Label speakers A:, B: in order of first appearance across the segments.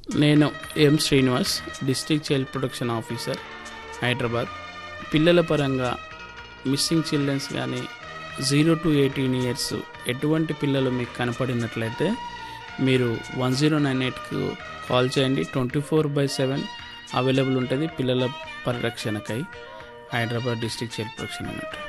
A: నేను M Srinivas district child protection officer Hyderabad పిల్లల పరంగా మిస్సింగ్ చిల్డ్రన్స్ కానీ జీరో టు ఎయిటీన్ ఇయర్స్ ఎటువంటి పిల్లలు మీకు కనపడినట్లయితే మీరు వన్ జీరో నైన్ ఎయిట్కు కాల్ చేయండి twenty four by seven available ఉంటుంది పిల్లల పరిరక్షణకై హైదరాబాద్ డిస్ట్రిక్ట్ చైల్డ్ ప్రొటెక్షన్ అన్నట్టు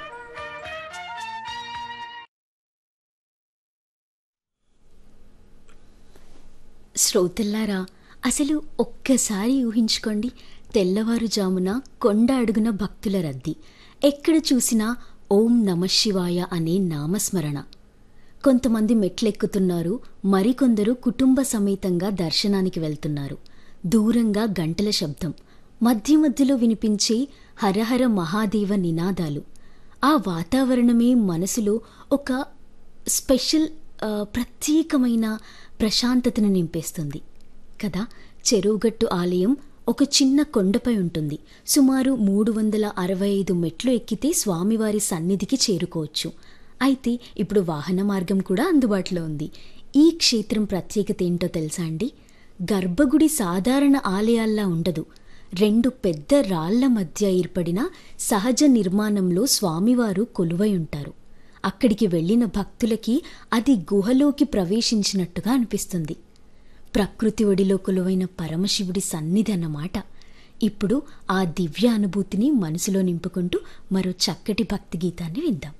B: శ్రోతల్లారా అసలు ఒక్కసారి ఊహించుకోండి తెల్లవారుజామున కొండ అడుగున భక్తుల రద్దీ ఎక్కడ చూసినా ఓం నమ శివాయ అనే నామస్మరణ కొంతమంది మెట్లెక్కుతున్నారు మరికొందరు కుటుంబ సమేతంగా దర్శనానికి వెళ్తున్నారు దూరంగా గంటల శబ్దం మధ్య మధ్యలో వినిపించే హరహర మహాదేవ నినాదాలు ఆ వాతావరణమే మనసులో ఒక స్పెషల్ ఆ, ప్రత్యేకమైన ప్రశాంతతను నింపేస్తుంది కదా చెరువుగట్టు ఆలయం ఒక చిన్న కొండపై ఉంటుంది సుమారు మూడు వందల అరవై ఐదు మెట్లు ఎక్కితే స్వామివారి సన్నిధికి చేరుకోవచ్చు అయితే ఇప్పుడు వాహన మార్గం కూడా అందుబాటులో ఉంది ఈ క్షేత్రం ప్రత్యేకత ఏంటో తెలుసా అండి గర్భగుడి సాధారణ ఆలయాల్లా ఉండదు రెండు పెద్ద రాళ్ల మధ్య ఏర్పడిన సహజ నిర్మాణంలో స్వామివారు కొలువై ఉంటారు అక్కడికి వెళ్ళిన భక్తులకి అది గుహలోకి ప్రవేశించినట్టుగా అనిపిస్తుంది ప్రకృతి ఒడిలో కొలువైన పరమశివుడి సన్నిధి అన్నమాట ఇప్పుడు ఆ దివ్య అనుభూతిని మనసులో నింపుకుంటూ మరో చక్కటి భక్తి గీతాన్ని విందాం